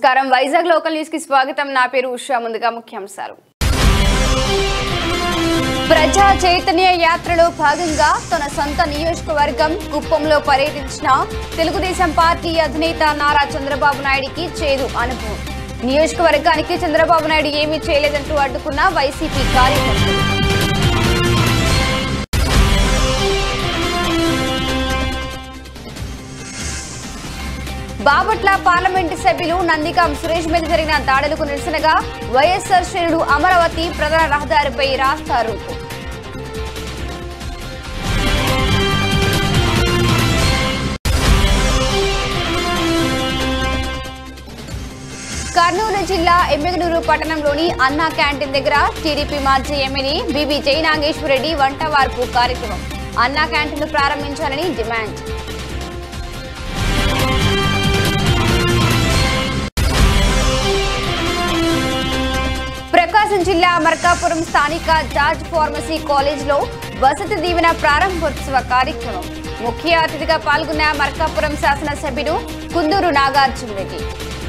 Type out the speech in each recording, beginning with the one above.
నమస్కారం Vizag local news కి స్వాగతం నా పేరు ఉషా ముందుగా ముఖ్యాంశాలు ప్రజా చైతన్య యాత్రలో భాగంగా తన సొంత నియోజకవర్గం కుప్పంలో పర్యటించిన తెలుగుదేశం పార్టీ అధినేత నారా చంద్రబాబు నాయుడికి చేదు అనుభవం నియోజకవర్గానికి చంద్రబాబు నాయుడు ఏమీ చేయలేదంటూ అడ్డుకున్న వైసీపీ కార్యకర్తలు బాపట్ల పార్లమెంటు సభ్యులు నందిగాం సురేష్ మీద జరిగిన దాడులకు నిరసనగా వైఎస్ఆర్ శ్రేణులు అమరావతి ప్రధాన రహదారిపై రాస్తారు కర్నూలు జిల్లా ఎమ్మెగనూరు పట్టణంలోని అన్నా క్యాంటీన్ దగ్గర టీడీపీ మాజీ ఎమ్మెల్యే బీబీ జయనాగేశ్వరరెడ్డి వంట వార్పు కార్యక్రమం అన్నా క్యాంటీన్ ప్రారంభించాలని డిమాండ్ ప్రకాశం జిల్లా మర్కాపురం స్థానిక జార్జ్ ఫార్మసీ కాలేజ్లో వసతి దీవెన ప్రారంభోత్సవ కార్యక్రమం ముఖ్య అతిథిగా పాల్గొన్న మర్కాపురం శాసనసభ్యుడు కుందూరు నాగార్జున రెడ్డి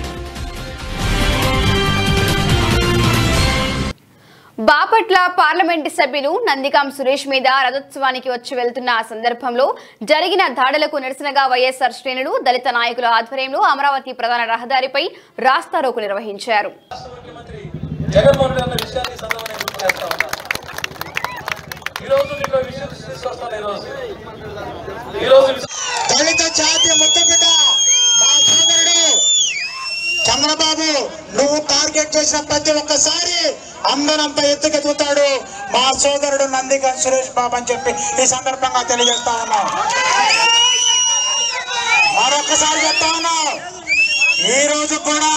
బాపట్ల పార్లమెంటు సభ్యులు నందిగాం సురేష్ మీద రథోత్సవానికి వచ్చి వెళ్తున్న ఆ సందర్భంలో జరిగిన దాడులకు నిరసనగా వైఎస్ఆర్ శ్రేణులు దళిత నాయకుల ఆధ్వర్యంలో అమరావతి ప్రధాన రహదారిపై రాస్తారోకు నిర్వహించారు ముఖ్యమంత్రి జగన్మోహన్ రెడ్డి అన్న విషయాన్ని ఈ సందర్భంగా గుర్తు చేస్తా ఉన్నాను ఈ రోజు మీకు ఒక విషయం తీసుకొస్తాను ఈ రోజు ఈ రోజు విషయం- దళిత జాతి ముద్దబిడ్డ మా సోదరుడు చంద్రబాబు నువ్వు టార్గెట్ చేసిన ప్రతి ఒక్కసారి అందరంత ఎత్తుకెదుగుతాడు మా సోదరుడు నందిగా సురేష్ బాబు అని చెప్పి ఈ సందర్భంగా తెలియజేస్తా ఉన్నాం మరొకసారి చెప్తా ఉన్నాం ఈ రోజు కూడా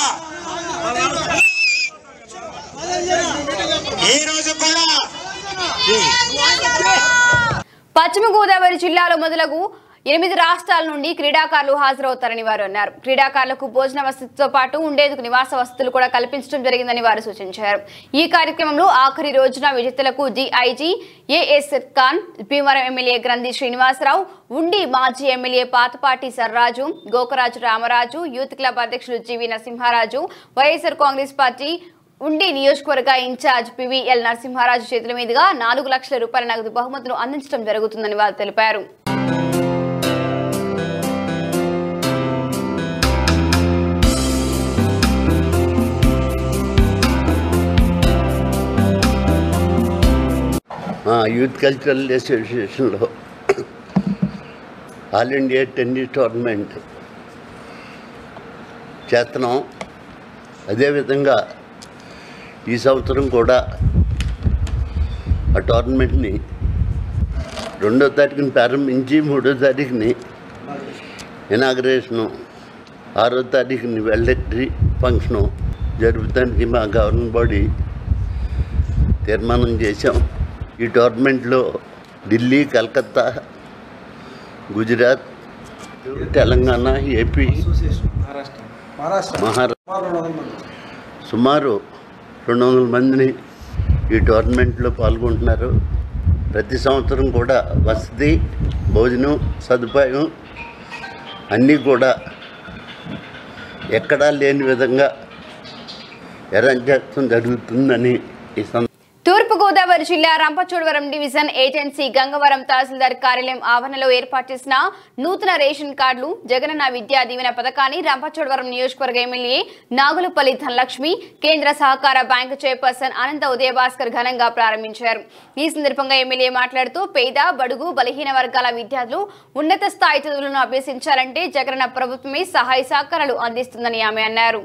ఈ రోజు కూడా పశ్చిమ గోదావరి జిల్లాలో మొదలగు ఎనిమిది రాష్ట్రాల నుండి క్రీడాకారులు హాజరవుతారని వారు అన్నారు క్రీడాకారులకు భోజన వసతితో పాటు ఉండేందుకు నివాస వసతులు కూడా కల్పించడం జరిగిందని వారు సూచించారు ఈ కార్యక్రమంలో ఆఖరి రోజున విజేతలకు DIG AS Khan Bhimavaram MLA Grandhi Srinivasarao Undi మాజీ MLA Pathapati Sarraju Gokaraju Ramaraju youth club అధ్యక్షులు GV Narasimharaju YSR Congress party Undi నియోజకవర్గ ఇన్ఛార్జ్ పివిఎల్ నరసింహారాజు చేతుల మీదుగా నాలుగు లక్షల రూపాయల నగదు బహుమతులు అందించడం జరుగుతుందని వారు తెలిపారు మా యూత్ కల్చరల్ అసోసియేషన్లో ఆల్ ఇండియా టెన్నిస్ టోర్నమెంట్ చేస్తున్నాం అదేవిధంగా ఈ సంవత్సరం కూడా ఆ టోర్నమెంట్ని రెండో తారీఖుని ప్రారంభించి మూడో తారీఖుని ఇనాగరేషను ఆరో తారీఖుని వెల్డెక్టరీ ఫంక్షను జరుపుతానికి మా గవర్నమెంట్ బాడీ తీర్మానం చేశాం ఈ టోర్నమెంట్లో ఢిల్లీ కలకత్తా గుజరాత్ తెలంగాణ ఏపీ మహారాష్ట్ర సుమారు రెండు వందల మందిని ఈ టోర్నమెంట్లో పాల్గొంటున్నారు ప్రతి సంవత్సరం కూడా వసతి భోజనం సదుపాయం అన్నీ కూడా ఎక్కడా లేని విధంగా అరేంజ్ చేయడం జరుగుతుందని ఈ సంద తూర్పు గోదావరి జిల్లా రంపచోడవరం డివిజన్ ఏజెన్సీ గంగవరం తహసీల్దార్ కార్యాలయం ఆవరణలో ఏర్పాటు చేసిన నూతన రేషన్ కార్డులు జగనన్న విద్యా దీవెన పథకాన్ని రంపచోడవరం నియోజకవర్గ ఎమ్మెల్యే నాగులపల్లి ధనలక్ష్మి కేంద్ర సహకార బ్యాంకు చైర్పర్సన్ అనంత ఉదయభాస్కర్ ఘనంగా ప్రారంభించారు ఈ సందర్భంగా ఎమ్మెల్యే మాట్లాడుతూ పేద బడుగు బలహీన వర్గాల విద్యార్థులు ఉన్నత స్థాయి చదువులను అభ్యసించాలంటే జగనన్న ప్రభుత్వమే సహాయ సహకారాలు అందిస్తుందని ఆమె అన్నారు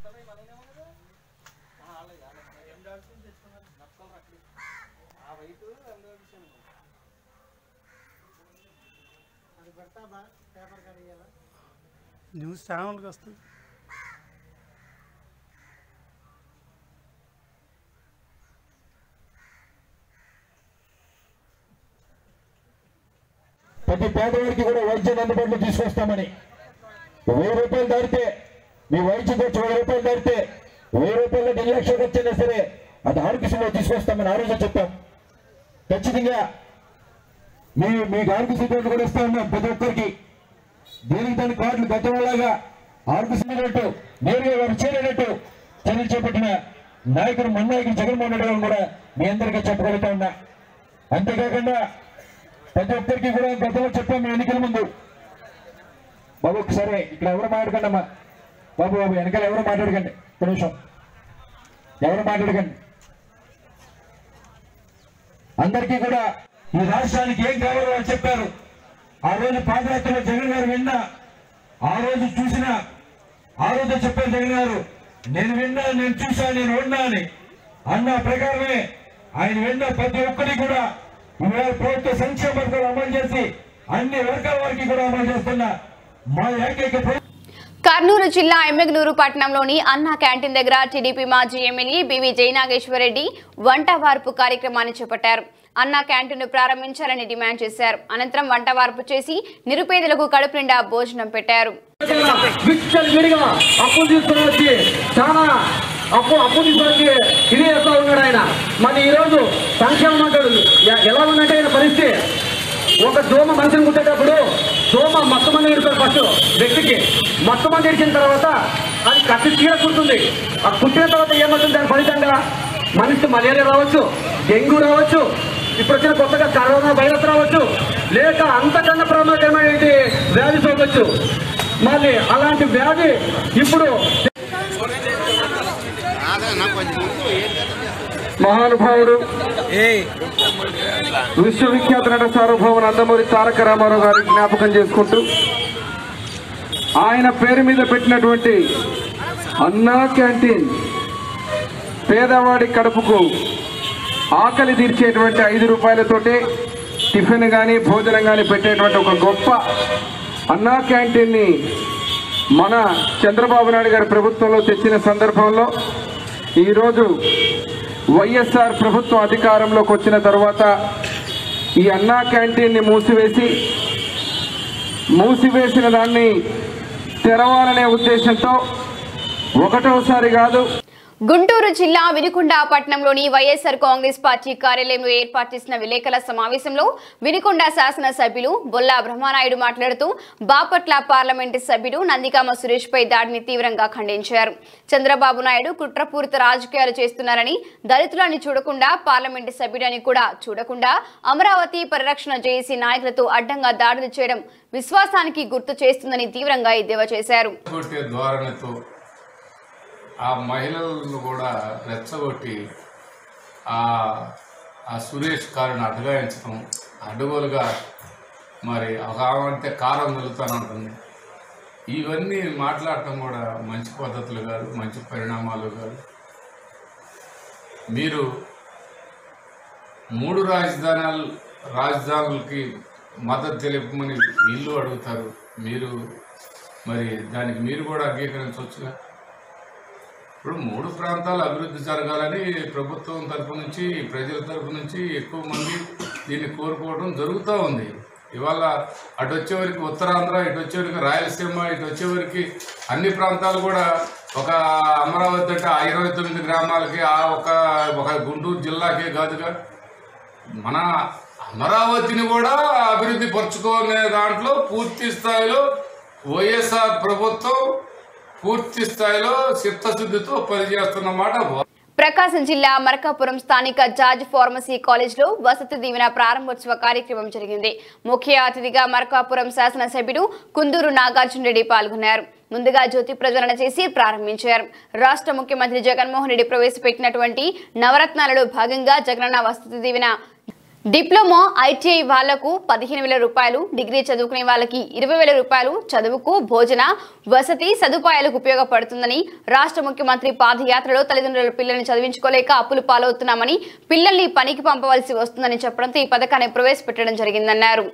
న్యూస్ ఛానల్కి వస్తుంది ప్రతి పేదవాడికి కూడా వైద్యం అందుబాటులో తీసుకొస్తామని వెయ్యి రూపాయలు దాటితే మీ వైద్యం ఖర్చు వెయ్యి రూపాయలు దాటితే వెయ్యి రూపాయలు రెండు లక్షలు ఖర్చైనా సరే అది ఆరోగ్యశ్రీలో తీసుకొస్తామని ఆ రోజు చెప్పాం ఖచ్చితంగా మీ మీకు ఆరోగ్యశ్రీ కార్డు కూడా ఇస్తా ఉన్నాం ప్రతి ఒక్కరికి దేనికి దాని కార్డులు గతంలాగా ఆర్పిసినట్టు నేరుగా వారు చేరేటట్టు చర్యలు చేపట్టిన నాయకుడు మన నాయకుడు జగన్మోహన్ రెడ్డి గారు కూడా మీ అందరికీ చెప్పగలుగుతా ఉన్నా అంతేకాకుండా ప్రతి ఒక్కరికి కూడా గతంలో చెప్పాం మీ ఎన్నికల ముందు బాబు ఒకసారి ఇక్కడ ఎవరు మాట్లాడకండి అమ్మా బాబు బాబు వెనకాల ఎవరు మాట్లాడకండి ఒక నిమిషం ఎవరు మాట్లాడకండి అందరికీ కూడా ఈ రాష్ట్రానికి ఏం కావాలో అని చెప్పారు ఆ రోజు పాదయాత్రలో జగన్ గారు విన్నా ఆ రోజు చూసిన ఆ రోజు చెప్పారు జగన్ గారు నేను విన్నా నేను చూసా నేను ఉన్నా అని అన్న ప్రకారమే ఆయన విన్న ప్రతి ఒక్కరి కూడా ఇవాళ ప్రభుత్వ సంక్షేమ పథకాలు అమలు చేసి అన్ని వర్గాల వారికి కూడా అమలు చేస్తున్న మా ఏకైక ప్రభుత్వం కర్నూలు జిల్లా ఎమ్మెగనూరు పట్టణంలోని అన్నా క్యాంటీన్ దగ్గర టీడీపీ మాజీ ఎమ్మెల్యే బివి జయనాగేశ్వరరెడ్డి వంట వార్పు కార్యక్రమాన్ని చేపట్టారు అన్నా క్యాంటీన్ ప్రారంభించాలని డిమాండ్ చేశారు అనంతరం వంట వార్పు చేసి నిరుపేదలకు కడుపు నిండా భోజనం పెట్టారు విచ్చల్ విడిగా అప్పులు తీసుకుని వచ్చి చాలా అప్పు అప్పు తీసుకుని వచ్చి ఇది చేస్తా ఉన్నాడు ఆయన మరి ఈరోజు సంక్షేమం అంటాడు ఎ- ఎలా ఉందంటే ఆయన పరిస్థితి ఒక దోమ మనిషిని కుట్టేటప్పుడు దోమ మొత్తం మంది ఇడుతుంది ఫస్ట్ వ్యక్తికి మొత్తం మంది ఇడిచిన తర్వాత అది కత్తి తీర కుడుతుంది ఆ కుట్టిన తర్వాత ఏమవుతుంది దాని ఫలితంగా మనిషికి మలేరియా రావచ్చు డెంగ్యూ రావచ్చు ఇప్పుడు వచ్చిన కొత్తగా కరోనా వైరస్ రావచ్చు లేక అంతకన్నా ప్రమాదకరమైన వ్యాధి సోకొచ్చు మళ్ళీ అలాంటి వ్యాధి ఇప్పుడు మహానుభావుడు విశ్వవిఖ్యాత నట సార్వభౌమ నందమూరి తారక రామారావు గారి జ్ఞాపకం చేసుకుంటూ ఆయన పేరు మీద పెట్టినటువంటి అన్నా క్యాంటీన్ పేదవాడి కడుపుకు ఆకలి తీర్చేటువంటి ఐదు రూపాయలతోటే టిఫిన్ కానీ భోజనం కానీ పెట్టేటువంటి ఒక గొప్ప అన్నా క్యాంటీన్ని మన చంద్రబాబు నాయుడు గారి ప్రభుత్వంలో తెచ్చిన సందర్భంలో ఈరోజు వైఎస్ఆర్ ప్రభుత్వం అధికారంలోకి వచ్చిన తర్వాత ఈ అన్నా క్యాంటీన్ని మూసివేసి మూసివేసిన దాన్ని తెరవాలనే ఉద్దేశంతో ఒకటోసారి కాదు గుంటూరు జిల్లా వినుకొండ పట్టణంలోని వైఎస్ఆర్ కాంగ్రెస్ పార్టీ కార్యాలయంలో ఏర్పాటు చేసిన విలేకరుల సమావేశంలో వినుకొండ శాసనసభ్యులు బొల్లా బ్రహ్మానాయుడు మాట్లాడుతూ బాపట్ల పార్లమెంటు సభ్యుడు నందికామ సురేష్ పై దాడిని తీవ్రంగా ఖండించారు చంద్రబాబు నాయుడు కుట్రపూరిత రాజకీయాలు చేస్తున్నారని దళితులని చూడకుండా పార్లమెంటు సభ్యుడని కూడా చూడకుండా అమరావతి పరిరక్షణ జేఏసీ నాయకులతో అడ్డంగా దాడులు చేయడం విశ్వాసానికి గుర్తు చేస్తుందని తీవ్రంగా ఎద్దేవా చేశారు కొట్టే ధోరణితో ఆ మహిళలను కూడా రెచ్చగొట్టి ఆ ఆ సురేష్ కారుని అడ్డగాయించడం అడ్డగోలుగా మరి ఒక ఆమె అంటే కారం వెళ్తానంటుంది ఇవన్నీ మాట్లాడటం కూడా మంచి పద్ధతులు కాదు మంచి పరిణామాలు కాదు మీరు మూడు రాజధానాలు రాజధానులకి మద్దతు తెలుపమని వీళ్ళు అడుగుతారు మీరు మరి దానికి మీరు కూడా అంగీకరించవచ్చుగా ఇప్పుడు మూడు ప్రాంతాలు అభివృద్ధి జరగాలని ప్రభుత్వం తరపు నుంచి ప్రజల తరపు నుంచి ఎక్కువ మంది దీన్ని కోరుకోవడం జరుగుతూ ఉంది ఇవాళ అటు వచ్చేవరకు ఉత్తరాంధ్ర ఇటు వచ్చేవరకు రాయలసీమ ఇటు వచ్చేవరకు అన్ని ప్రాంతాలు కూడా ఒక అమరావతి అంటే ఆ ఇరవై తొమ్మిది గ్రామాలకి ఆ ఒక ఒక గుంటూరు జిల్లాకే కాదుగా మన అమరావతిని కూడా అభివృద్ధి పరుచుకునే దాంట్లో పూర్తి స్థాయిలో వైఎస్ఆర్ ప్రభుత్వం పూర్తి స్థాయిలో చిత్తశుద్ధితో పనిచేస్తున్నమాట ప్రకాశం జిల్లా మరకాపురం స్థానిక జార్జ్ ఫార్మసీ కాలేజ్లో వసతి దీవెన ప్రారంభోత్సవ కార్యక్రమం జరిగింది ముఖ్య అతిథిగా మరకాపురం శాసనసభ్యుడు కుందూరు నాగార్జున రెడ్డి పాల్గొన్నారు ముందుగా జ్యోతి ప్రజ్వలన చేసి ప్రారంభించారు రాష్ట్ర ముఖ్యమంత్రి జగన్మోహన్ రెడ్డి ప్రవేశపెట్టినటువంటి నవరత్నాలలో భాగంగా జగనన్న వసతి దీవెన డిప్లొమా ఐటీఐ వాళ్లకు పదిహేను వేల రూపాయలు డిగ్రీ చదువుకునే వాళ్ళకి ఇరవై వేల రూపాయలు చదువుకు భోజన వసతి సదుపాయాలకు ఉపయోగపడుతుందని రాష్ట్ర ముఖ్యమంత్రి పాదయాత్రలో తల్లిదండ్రుల పిల్లల్ని చదివించుకోలేక అప్పులు పాలవుతున్నామని పిల్లల్ని పనికి పంపవలసి వస్తుందని చెప్పడంతో ఈ పథకాన్ని ప్రవేశపెట్టడం జరిగిందన్నారు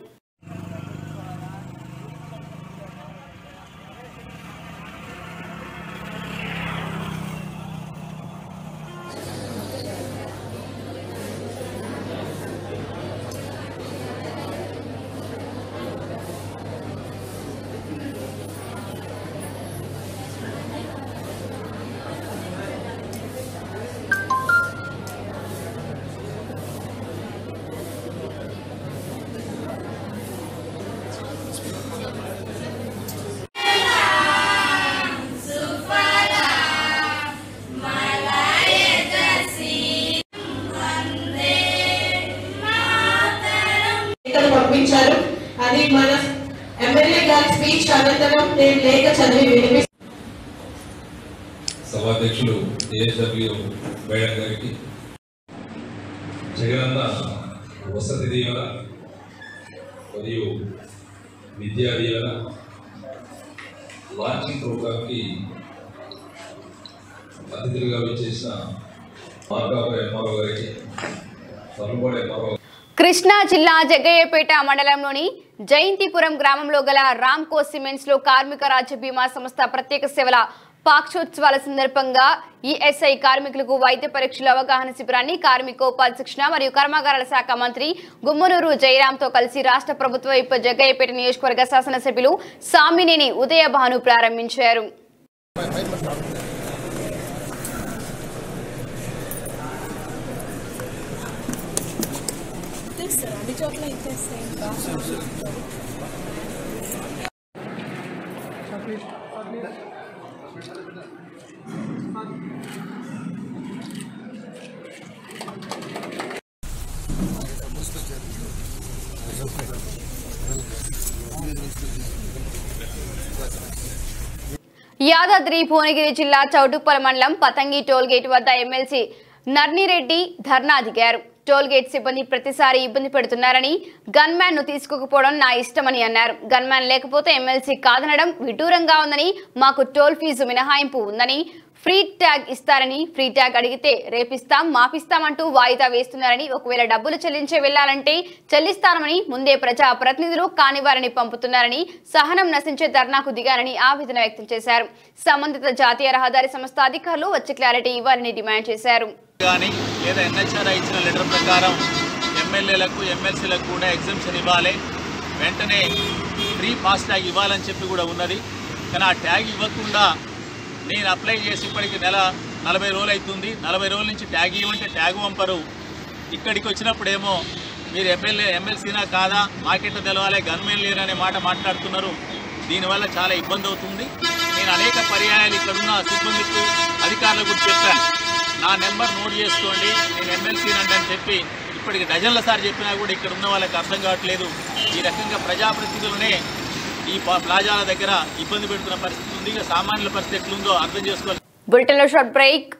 ఎమ్మెల్యే గారి స్పీచ్ అనంతరం నేను లేఖ చదివి వినిపి సభాధ్యక్షులు ఏఎస్డబ్ల్యూ మేడం గారికి జగనన్న వసతి దీవెన మరియు విద్యా దీవెన లాంచింగ్ ప్రోగ్రామ్కి అతిథులుగా వచ్చేసిన మార్గాపుర ఎంఆర్ఓ గారికి తలుపాడు ఎంఆర్ఓ కృష్ణా జిల్లా జగ్గయ్యపేట మండలంలోని జయంతిపురం గ్రామంలో గల రామ్కో సిమెంట్స్ లో కార్మిక రాజ్య బీమా సంస్థ ప్రత్యేక సేవల పాక్షోత్సవాల సందర్భంగా ఈఎస్ఐ కార్మికులకు వైద్య పరీక్షల అవగాహన శిబిరాన్ని కార్మికోపాధి శిక్షణ మరియు కర్మాగారాల శాఖ మంత్రి గుమ్మనూరు జయరాంతో కలిసి రాష్ట్ర ప్రభుత్వ విప్ జగ్గయ్యపేట నియోజకవర్గ శాసనసభ్యులు సామినేని ఉదయభాను ప్రారంభించారు యాదాద్రి భువనగిరి జిల్లా చౌటుప్పల మండలం పతంగి టోల్ గేట్ వద్ద ఎమ్మెల్సీ నర్నిరెడ్డి ధర్నా దిగారు టోల్ గేట్ సిబ్బంది ప్రతిసారి ఇబ్బంది పెడుతున్నారని గన్మ్యాన్ ను తీసుకోకపోవడం నా ఇష్టమని అన్నారు గన్మ్యాన్ లేకపోతే ఎమ్మెల్సీ కాదనడం విడ్డూరంగా ఉందని మాకు టోల్ ఫీజు మినహాయింపు ఉందని ఫ్రీ ట్యాగ్ ఇస్తారని ఫ్రీ ట్యాగ్ అడిగితే రేపిస్తాం మాపిస్తామంటూ వాయిదా వేస్తున్నారని ఒకవేళ డబ్బులు చెల్లించే వెళ్లాలంటే చెల్లిస్తామని ముందే ప్రజా ప్రతినిధులు కాని వారిని పంపుతున్నారని సహనం నశించే ధర్నాకు దిగారని ఆవేదన వ్యక్తం చేశారు సంబంధిత జాతీయ రహదారి సంస్థ అధికారులు వచ్చి క్లారిటీ ఇవ్వాలని డిమాండ్ చేశారు కానీ లేదా ఎన్హెచ్ఆర్ఐ ఇచ్చిన లెటర్ ప్రకారం ఎమ్మెల్యేలకు ఎమ్మెల్సీలకు కూడా ఎగ్జామ్షన్ ఇవ్వాలి వెంటనే ఫ్రీ ఫాస్ట్ ట్యాగ్ ఇవ్వాలని చెప్పి కూడా ఉన్నది కానీ ఆ ట్యాగ్ ఇవ్వకుండా నేను అప్లై చేసి ఇప్పటికి నెల నలభై రోజులు అవుతుంది నలభై రోజుల నుంచి ట్యాగ్ ఇవ్వమంటే ట్యాగ్ పంపరు ఇక్కడికి వచ్చినప్పుడేమో మీరు ఎమ్మెల్యే ఎమ్మెల్సీనా కాదా మాకెట్లా తెలవాలి గన్మెన్ లేరు అనే మాట మాట్లాడుతున్నారు దీనివల్ల చాలా ఇబ్బంది అవుతుంది నేను అనేక పర్యాయాలు ఇక్కడున్న సిబ్బందికి అధికారులకు కూడా చెప్పాను నా నెంబర్ నోట్ చేసుకోండి నేను ఎమ్మెల్సీ నండి అని చెప్పి ఇప్పటికి డజన్ల సార్ చెప్పినా కూడా ఇక్కడ ఉన్న వాళ్ళకి అర్థం కావట్లేదు ఈ రకంగా ప్రజాప్రతినిధులనే ఈ ప- ప్లాజాల దగ్గర ఇబ్బంది పెడుతున్న పరిస్థితి ఉంది ఇక సామాన్యుల పరిస్థితి ఎట్లుందో అర్థం చేసుకోవాలి బులెటిన్ లో షార్ట్ బ్రేక్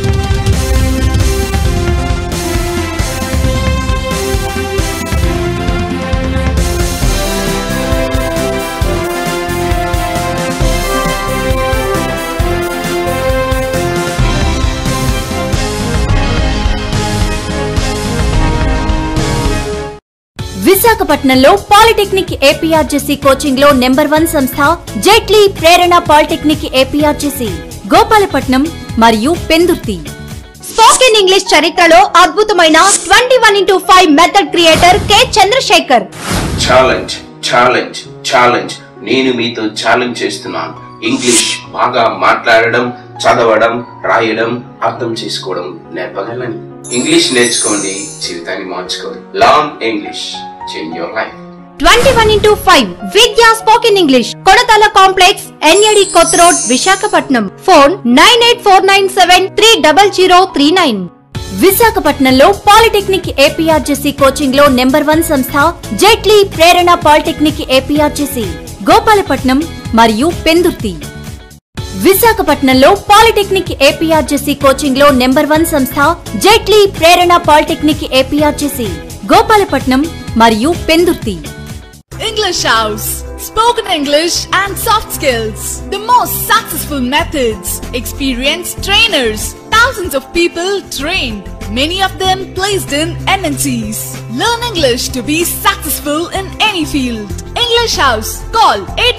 విశాఖపట్నంలో పాలిటెక్నిక్ ఏపీఆర్జేసీ కోచింగ్ లో నెంబర్ వన్ సంస్థ జైట్లీ ప్రేరణ పాలిటెక్నిక్ ఏపీఆర్జేసీ గోపాలపట్నం మరియు పెందుర్తి స్పోకెన్ ఇంగ్లీష్ చరిత్రలో అద్భుతమైన twenty one into five method creator K Chandrashekar challenge challenge challenge నేను మీతో ఛాలెంజ్ చేస్తున్నాను ఇంగ్లీష్ బాగా మాట్లాడడం చదవడం రాయడం అర్థం చేసుకోవడం నేర్పగలను ఇంగ్లీష్ నేర్చుకోండి జీవితాన్ని మార్చుకోండి learn English change your life twenty one into five Vidya spoken English Kodatala complex NAD కొత్త road Visakhapatnam phone nine eight four nine seven three double zero three nine విశాఖపట్నంలో పాలిటెక్నిక్ ఏపీఆర్జేసీ కోచింగ్ లో నెంబర్ వన్ సంస్థ Jaitley Prerana polytechnic APRJC Gopalapatnam మరియు పెందుర్తి విశాఖపట్నంలో polytechnic APRJC coaching లో number one సంస్థ Jaitley Prerana polytechnic APRJC Gopalapatnam మరియు Pendurthi English House. Spoken English and soft skills. The most successful methods. Experienced trainers. Thousands of people trained. Many of them placed in MNCs. Learn English to be successful in any field. English House. Call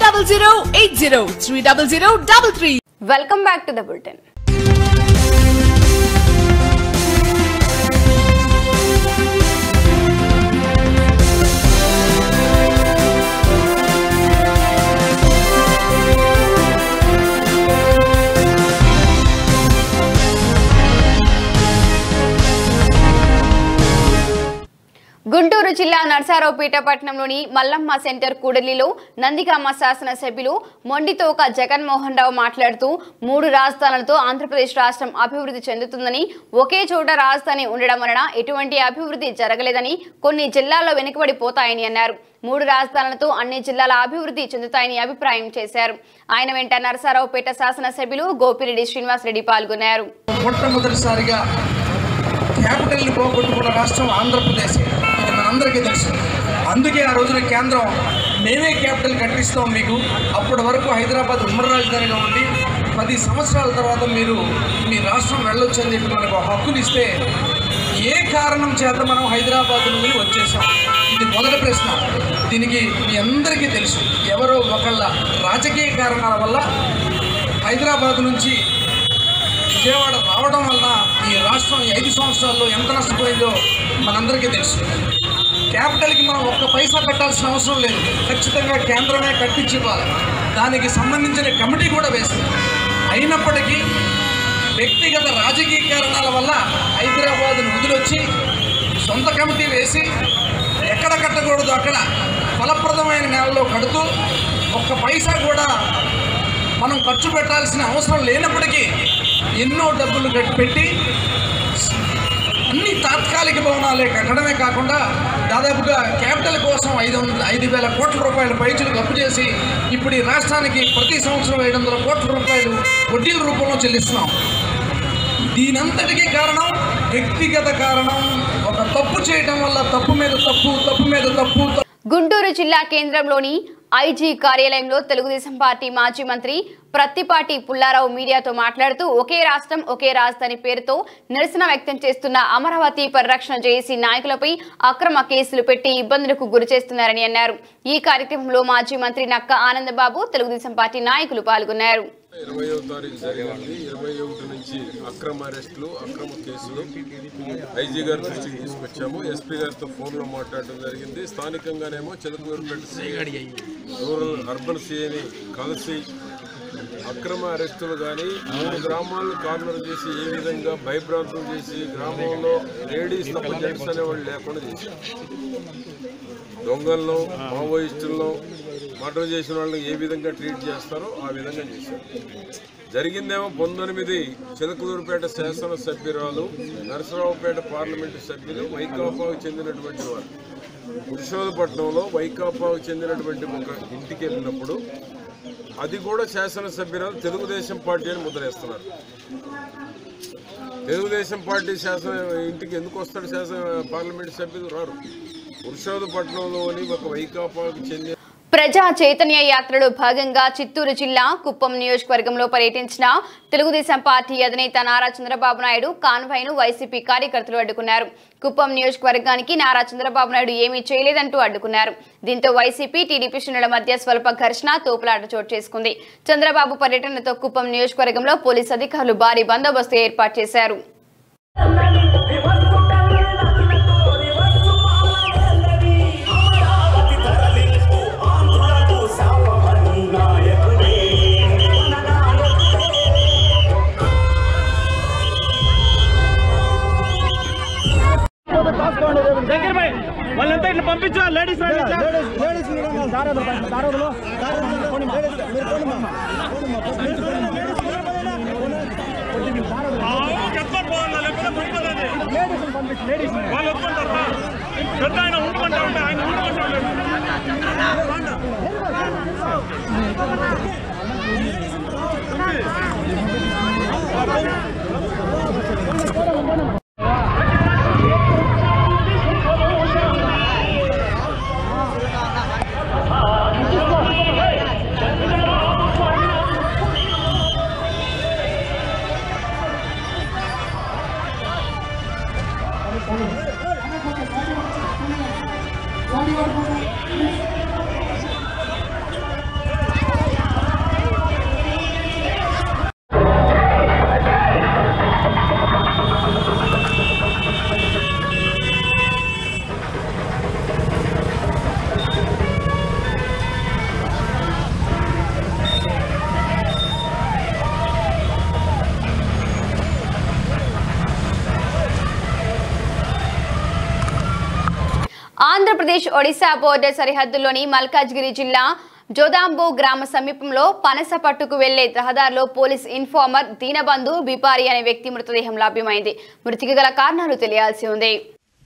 800 80 welcome back to the bulletin Guntur జిల్లా నర్సా నరసారావుపేట పట్టణంలోని Mallamma centre కూడలిలో నందిగామ శాసనసభ్యులు మొండితోక జగన్మోహన్ రావు మాట్లాడుతూ మూడు రాజధానులతో ఆంధ్రప్రదేశ్ రాష్ట్రం అభివృద్ధి చెందుతుందని ఒకే చోట రాజధాని ఉండడం వలన ఎటువంటి అభివృద్ధి జరగలేదని కొన్ని జిల్లాల్లో వెనుకబడిపోతాయని అన్నారు మూడు రాజధానులతో అన్ని జిల్లాల అభివృద్ధి చెందుతాయని అభిప్రాయం చేశారు ఆయన వెంట నరసారావుపేట శాసనసభ్యులు గోపిరెడ్డి శ్రీనివాసరెడ్డి పాల్గొన్నారు మొట్టమొదటిసారిగా క్యాపిటల్ని పోగొట్టుకున్న రాష్ట్రం ఆంధ్రప్రదేశ్ ఇది మనందరికీ తెలుసు అందుకే ఆ రోజున కేంద్రం మేమే క్యాపిటల్ కట్టిస్తాం మీకు అప్పటి వరకు హైదరాబాద్ ఉమ్మడి రాజధానిగా ఉండి పది సంవత్సరాల తర్వాత మీరు మీ రాష్ట్రం వెళ్ళొచ్చు అని చెప్పి మనకు హక్కులు ఇస్తే ఏ కారణం చేత మనం హైదరాబాద్ నుండి వచ్చేసాం ఇది మొదటి ప్రశ్న దీనికి మీ అందరికీ తెలుసు ఎవరో ఒకళ్ళ రాజకీయ కారణాల వల్ల హైదరాబాద్ నుంచి విజయవాడ రావడం వలన ఈ రాష్ట్రం ఈ ఐదు సంవత్సరాల్లో ఎంత నష్టపోయిందో మనందరికీ తెలుసు క్యాపిటల్కి మనం ఒక్క పైసా కట్టాల్సిన అవసరం లేదు ఖచ్చితంగా కేంద్రమే కట్టించి ఇవ్వాలి దానికి సంబంధించిన కమిటీ కూడా వేసింది అయినప్పటికీ వ్యక్తిగత రాజకీయ కారణాల వల్ల హైదరాబాద్ను వదిలొచ్చి సొంత కమిటీ వేసి ఎక్కడ కట్టకూడదు అక్కడ ఫలప్రదమైన నేలలో కడుతూ ఒక్క పైసా కూడా మనం ఖర్చు పెట్టాల్సిన అవసరం లేనప్పటికీ ఎన్నో డబ్బులు కట్టి పెట్టి అన్ని తాత్కాలిక భవనాలే కట్టడమే కాకుండా దాదాపుగా క్యాపిటల్ కోసం ఐదు వందల ఐదు వేల కోట్ల రూపాయల పైచులు అప్పు చేసి ఇప్పుడు ఈ రాష్ట్రానికి ప్రతి సంవత్సరం ఐదు వందల కోట్ల రూపాయలు వడ్డీల రూపంలో చెల్లిస్తున్నాం దీనంతటికీ కారణం వ్యక్తిగత కారణం ఒక తప్పు చేయడం వల్ల తప్పు మీద తప్పు తప్పు మీద తప్పు తప్పు గుంటూరు జిల్లా కేంద్రంలోని ఐజీ కార్యాలయంలో తెలుగుదేశం పార్టీ మాజీ మంత్రి ప్రత్తిపాటి పుల్లారావు మీడియాతో మాట్లాడుతూ ఒకే రాష్ట్రం ఒకే రాజధాని పేరుతో నిరసన వ్యక్తం చేస్తున్న అమరావతి పరిరక్షణ జేఏసీ నాయకులపై అక్రమ కేసులు పెట్టి ఇబ్బందులకు గురి చేస్తున్నారని అన్నారు ఈ కార్యక్రమంలో మాజీ మంత్రి నక్క ఆనందబాబు తెలుగుదేశం పార్టీ నాయకులు పాల్గొన్నారు ఇరవయో తారీఖు జరిగింది ఇరవై ఒకటి నుంచి అక్రమ అరెస్టులు అక్రమ కేసులు ఐజీ గారి దృష్టికి తీసుకొచ్చాము ఎస్పీ గారితో ఫోన్లో మాట్లాడడం జరిగింది స్థానికంగానేమో చిలకూరుపేట సిఐ రూరల్ అర్బన్ సిఐని కలిసి అక్రమ అరెస్టులు కానీ మూడు గ్రామాలను కార్నర్ చేసి ఏ విధంగా భయభ్రాంతం చేసి గ్రామంలో లేడీస్ తప్ప జెంట్స్ అనేవాళ్ళు లేకుండా చేశారు దొంగలను మావోయిస్టులను మర్డర్ చేసిన వాళ్ళని ఏ విధంగా ట్రీట్ చేస్తారో ఆ విధంగా చేశారు జరిగిందేమో పంతొమ్మిది చిలకలూరుపేట శాసనసభ్యురాలు నరసరావుపేట పార్లమెంటు సభ్యులు వైకాపాకు చెందినటువంటి వారు పురుషోదపట్నంలో వైకాపాకు చెందినటువంటి ఒక ఇంటికి వెళ్ళినప్పుడు అది కూడా శాసనసభ్యురాలు తెలుగుదేశం పార్టీ అని ముద్రేస్తున్నారు తెలుగుదేశం పార్టీ శాసన ఇంటికి ఎందుకు వస్తాడు శాసన పార్లమెంట్ సభ్యులు రారు పురుషోదపట్నంలోని ఒక వైకాపాకు చెందిన ప్రజా చైతన్య యాత్రలో భాగంగా చిత్తూరు జిల్లా కుప్పం నియోజకవర్గంలో పర్యటించిన తెలుగుదేశం పార్టీ అధినేత నారా చంద్రబాబు నాయుడు కాన్వాయ్ను వైసీపీ కార్యకర్తలు అడ్డుకున్నారు కుప్పం నియోజకవర్గానికి నారా చంద్రబాబు నాయుడు ఏమీ చేయలేదంటూ అడ్డుకున్నారు దీంతో వైసీపీ టీడీపీ శ్రేణుల మధ్య స్వల్ప ఘర్షణ తోపులాట చోటు చేసుకుంది చంద్రబాబు పర్యటనతో కుప్పం నియోజకవర్గంలో పోలీసు అధికారులు భారీ బందోబస్తు ఏర్పాటు చేశారు వాళ్ళంతా ఇట్లా పంపించా లేడీస్ వాళ్ళు ఒప్పుకుంటారా పెద్ద ఆయన ఉండుకుంటా ఉంటే ఆయన ఉండుకుంటా ఆంధ్రప్రదేశ్ ఒడిశా బోర్డర్ సరిహద్దుల్లోని మల్కాజ్గిరి జిల్లా జోదాంబు గ్రామ సమీపంలో పనస పట్టుకు వెళ్లే రహదారిలో పోలీస్ ఇన్ఫార్మర్ దీనబంధు బిపారి అనే వ్యక్తి మృతదేహం లభ్యమైంది మృతికి గల కారణాలు తెలియాల్సి ఉంది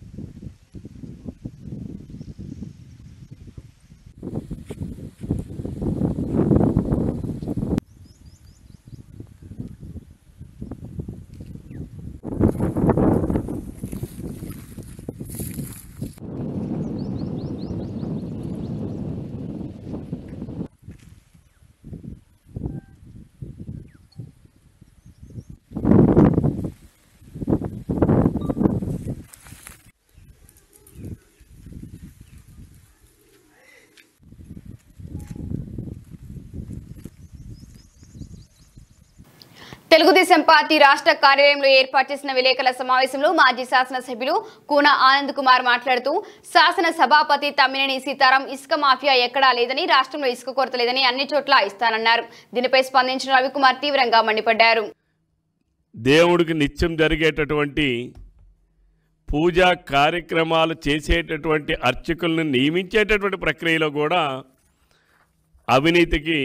తెలుగుదేశం పార్టీ రాష్ట్ర కార్యాలయంలో ఏర్పాటు చేసిన విలేకరుల సమావేశంలో మాజీ శాసనసభ్యులు కూన ఆనంద్ కుమార్ మాట్లాడుతూ శాసన సభాపతి తమ్మినేని సీతారాం ఇసుక మాఫియా ఎక్కడా లేదని రాష్ట్రంలో ఇసుక కొరత లేదని అన్ని చోట్ల ఇస్తానన్నారు దీనిపై స్పందించిన రవికుమార్ తీవ్రంగా మండిపడ్డారు దేవుడికి నిత్యం జరిగేటటువంటి పూజా కార్యక్రమాలు చేసేటటువంటి అర్చకులను నియమించేటటువంటి ప్రక్రియలో కూడా అవినీతికి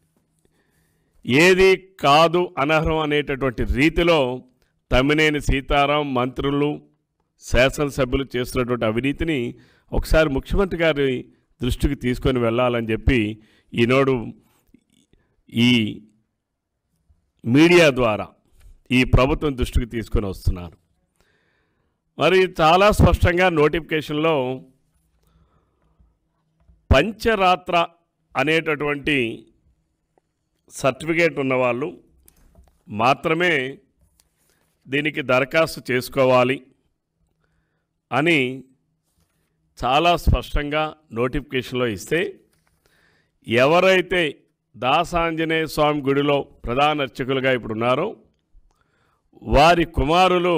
ఏది కాదు అనర్హం అనేటటువంటి రీతిలో తమ్మినేని సీతారాం మంత్రులు శాసనసభ్యులు చేస్తున్నటువంటి అవినీతిని ఒకసారి ముఖ్యమంత్రి గారి దృష్టికి తీసుకొని వెళ్ళాలని చెప్పి ఈనాడు ఈ మీడియా ద్వారా ఈ ప్రభుత్వం దృష్టికి తీసుకొని వస్తున్నారు మరి చాలా స్పష్టంగా నోటిఫికేషన్లో పంచరాత్ర అనేటటువంటి సర్టిఫికేట్ ఉన్నవాళ్ళు మాత్రమే దీనికి దరఖాస్తు చేసుకోవాలి అని చాలా స్పష్టంగా నోటిఫికేషన్లో ఇస్తే ఎవరైతే దాసాంజనేయ స్వామి గుడిలో ప్రధాన అర్చకులుగా ఇప్పుడు ఉన్నారో వారి కుమారులు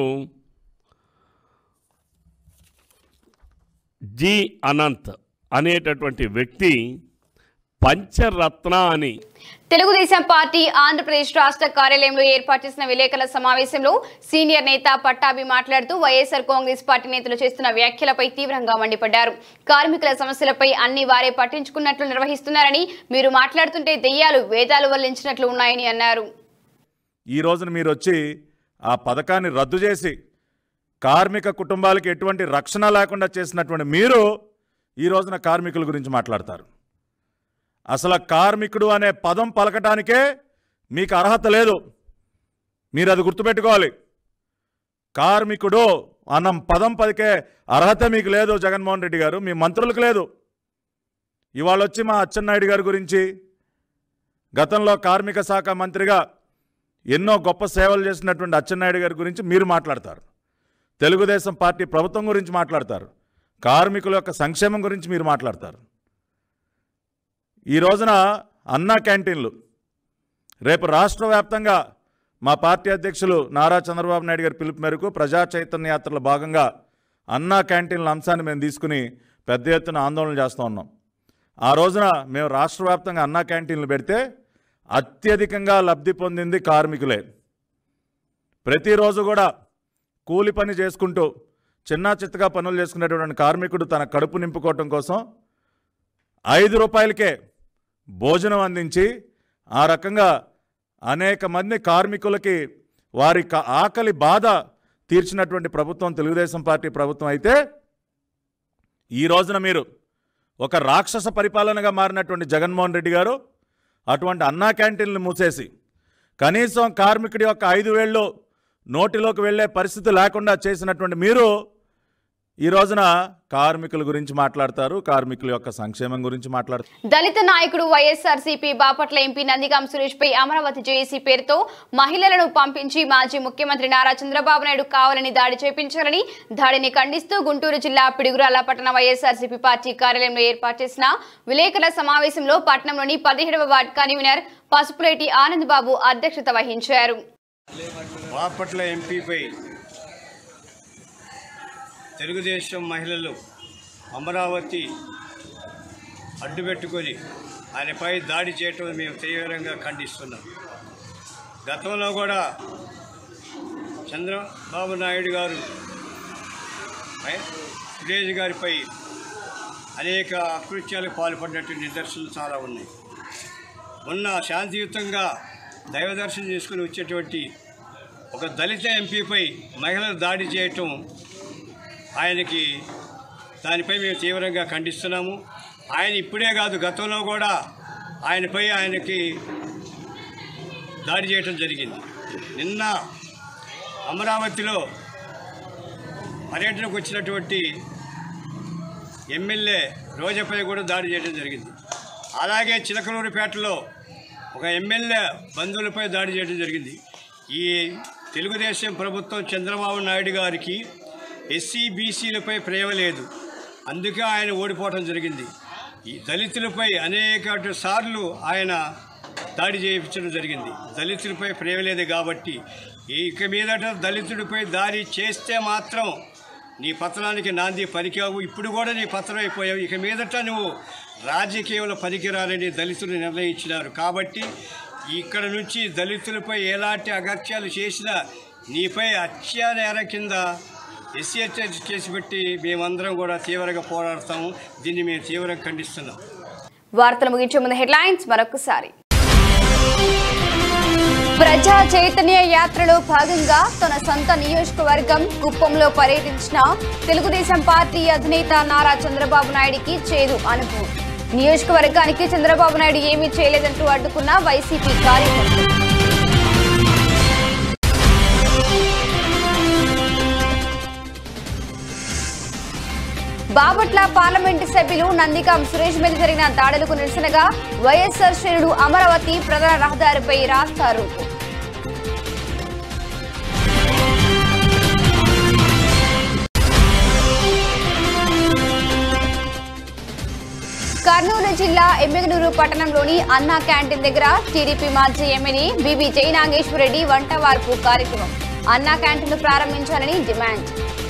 జి అనంత్ అనేటటువంటి వ్యక్తి పంచరత్న అని తెలుగుదేశం పార్టీ ఆంధ్రప్రదేశ్ రాష్ట్ర కార్యాలయంలో ఏర్పాటు చేసిన విలేకరుల సమావేశంలో సీనియర్ నేత పట్టాభి మాట్లాడుతూ వైఎస్ఆర్ కాంగ్రెస్ పార్టీ నేతలు చేస్తున్న వ్యాఖ్యలపై తీవ్రంగా మండిపడ్డారు కార్మికుల సమస్యలపై అన్ని వారే పట్టించుకున్నట్లు నిర్వహిస్తున్నారని మీరు మాట్లాడుతుంటే దెయ్యాలు వేదాలు వల్లించినట్లు ఉన్నాయని అన్నారు ఈ రోజున మీరు వచ్చి ఆ పథకాన్ని రద్దు చేసి కార్మిక కుటుంబాలకి ఎటువంటి రక్షణ లేకుండా చేసినటువంటి మీరు ఈ రోజున కార్మికుల గురించి మాట్లాడతారు అసలు కార్మికుడు అనే పదం పలకటానికే మీకు అర్హత లేదు మీరు అది గుర్తుపెట్టుకోవాలి కార్మికుడు అన్న పదం పలికే అర్హత మీకు లేదు జగన్మోహన్ రెడ్డి గారు మీ మంత్రులకు లేదు ఇవాళ వచ్చి మా అచ్చెన్నాయుడు గారి గురించి గతంలో కార్మిక శాఖ మంత్రిగా ఎన్నో గొప్ప సేవలు చేసినటువంటి అచ్చెన్నాయుడు గారి గురించి మీరు మాట్లాడతారు తెలుగుదేశం పార్టీ ప్రభుత్వం గురించి మాట్లాడతారు కార్మికుల యొక్క సంక్షేమం గురించి మీరు మాట్లాడతారు ఈ రోజున అన్నా క్యాంటీన్లు రేపు రాష్ట్ర వ్యాప్తంగా మా పార్టీ అధ్యక్షులు నారా చంద్రబాబు నాయుడు గారి పిలుపు మేరకు ప్రజా చైతన్య యాత్రలో భాగంగా అన్నా క్యాంటీన్ల అంశాన్ని మేము తీసుకుని పెద్ద ఎత్తున ఆందోళన చేస్తూ ఉన్నాం ఆ రోజున మేము రాష్ట్ర వ్యాప్తంగా అన్నా క్యాంటీన్లు పెడితే అత్యధికంగా లబ్ధి పొందింది కార్మికులే ప్రతిరోజు కూడా కూలి పని చేసుకుంటూ చిన్న చిత్తగా పనులు చేసుకునేటువంటి కార్మికుడు తన కడుపు నింపుకోవటం కోసం ఐదు రూపాయలకే భోజనం అందించి ఆ రకంగా అనేక మంది కార్మికులకి వారి క- ఆకలి బాధ తీర్చినటువంటి ప్రభుత్వం తెలుగుదేశం పార్టీ ప్రభుత్వం అయితే ఈ రోజున మీరు ఒక రాక్షస పరిపాలనగా మారినటువంటి జగన్మోహన్ రెడ్డి గారు అటువంటి అన్నా క్యాంటీన్లు మూసేసి కనీసం కార్మికుడి యొక్క ఐదు వేళ్ళు నోటిలోకి వెళ్ళే పరిస్థితి లేకుండా చేసినటువంటి మీరు ఈ రోజున కార్మికుల గురించి మాట్లాడతారు కార్మికుల యొక్క సంక్షేమం గురించి మాట్లాడతారు దళిత నాయకుడు YSR CP Bapatla MP Nandigam Suresh పై అమరావతి జేఏసీ పేరుతో మహిళలను పంపించి మాజీ ముఖ్యమంత్రి నారా చంద్రబాబు నాయుడు కావాలని దాడి చేపించారని దాడిని ఖండిస్తూ గుంటూరు జిల్లా పిడుగురాల పట్టణ వైఎస్ఆర్సీపీ పార్టీ కార్యాలయంలో ఏర్పాటు చేసిన విలేకరుల సమావేశంలో పట్టణంలోని పదిహేడవ వార్డు కన్వీనర్ పసుపులేటి ఆనంద్ బాబు అధ్యక్షత వహించారు బాపట్ల ఎంపీపై తెలుగుదేశం మహిళలు అమరావతి అడ్డుపెట్టుకొని ఆయనపై దాడి చేయటం మేము తీవ్రంగా ఖండిస్తున్నాం గతంలో కూడా చంద్రబాబు నాయుడు గారు పై- సురేష్ గారిపై అనేక అకృత్యాలకు పాల్పడినట్టు నిదర్శనలు చాలా ఉన్నాయి మొన్న శాంతియుతంగా దైవ దర్శనం చేసుకుని వచ్చేటువంటి ఒక దళిత ఎంపీపై మహిళలు దాడి చేయటం ఆయనకి దానిపై మేము తీవ్రంగా ఖండిస్తున్నాము ఆయన ఇప్పుడే కాదు గతంలో కూడా ఆయనపై ఆయనకి దాడి చేయటం జరిగింది నిన్న అమరావతిలో పర్యటనకు వచ్చినటువంటి ఎమ్మెల్యే రోజాపై కూడా దాడి చేయడం జరిగింది అలాగే చిలకలూరిపేటలో ఒక ఎమ్మెల్యే బంధువులపై దాడి చేయడం జరిగింది ఈ తెలుగుదేశం ప్రభుత్వం చంద్రబాబు నాయుడు గారికి ఎస్సీ బీసీలపై ప్రేమ లేదు అందుకే ఆయన ఓడిపోవటం జరిగింది ఈ దళితులపై అనేక సార్లు ఆయన దాడి చేయించడం జరిగింది దళితులపై ప్రేమ లేదు కాబట్టి ఇక మీదట దళితుడిపై దాడి చేస్తే మాత్రం నీ పత్రానికి నాంది పనికిరావు ఇప్పుడు కూడా నీ పత్రం అయిపోయావు ఇక మీదట నువ్వు రాజకీయంలో పనికిరాలని దళితులు నిర్ణయించినారు కాబట్టి ఇక్కడ నుంచి దళితులపై ఎలాంటి అగత్యాలు చేసినా నీపై హత్యా నేరం కింద ఎస్సీహెచ్ కేసు పెట్టి మేమందరం కూడా తీవ్రంగా పోరాడతాము దీన్ని మేము తీవ్రంగా ఖండిస్తున్నాం వార్తలు ముగించే ముందు హెడ్లైన్స్ మరొకసారి ప్రజా చైతన్య యాత్రలో భాగంగా తన సొంత నియోజకవర్గం కుప్పంలో పర్యటించిన తెలుగుదేశం పార్టీ అధినేత నారా చంద్రబాబు నాయుడికి చేదు అనుభవం నియోజకవర్గానికి చంద్రబాబు నాయుడు ఏమీ చేయలేదంటూ అడ్డుకున్న వైసీపీ కార్యకర్తలు బాపట్ల పార్లమెంటు సభ్యులు నందిగాం సురేష్ మీద జరిగిన దాడులకు నిరసనగా వైఎస్ఆర్ శ్రేణుడు అమరావతి ప్రధాన రహదారిపై రాస్తారు కర్నూలు జిల్లా ఎమ్మిగనూరు పట్టణంలోని అన్నా క్యాంటీన్ దగ్గర టీడీపీ మాజీ ఎమ్మెల్యే బీబీ జై నాగేశ్వరరెడ్డి వంట వార్పు కార్యక్రమం అన్నా క్యాంటీన్ ప్రారంభించాలని డిమాండ్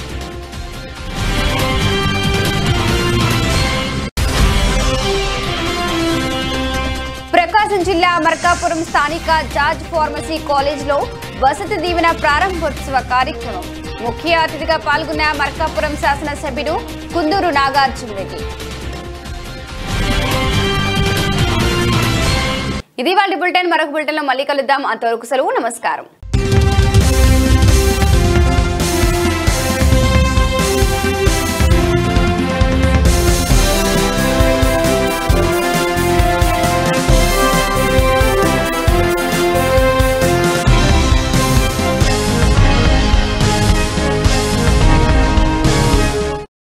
ప్రకాశం జిల్లా మర్కాపురం స్థానిక జార్జ్ ఫార్మసీ కాలేజ్లో వసతి దీవెన ప్రారంభోత్సవ కార్యక్రమం ముఖ్య అతిథిగా పాల్గొన్న మర్కాపురం శాసనసభ్యుడు కుందూరు నాగార్జున రెడ్డి ఇది వాళ్ళ బులెటిన్ మరొక బులెటిన్లో మళ్ళీ కలుద్దాం అంతవరకు సెలవు నమస్కారం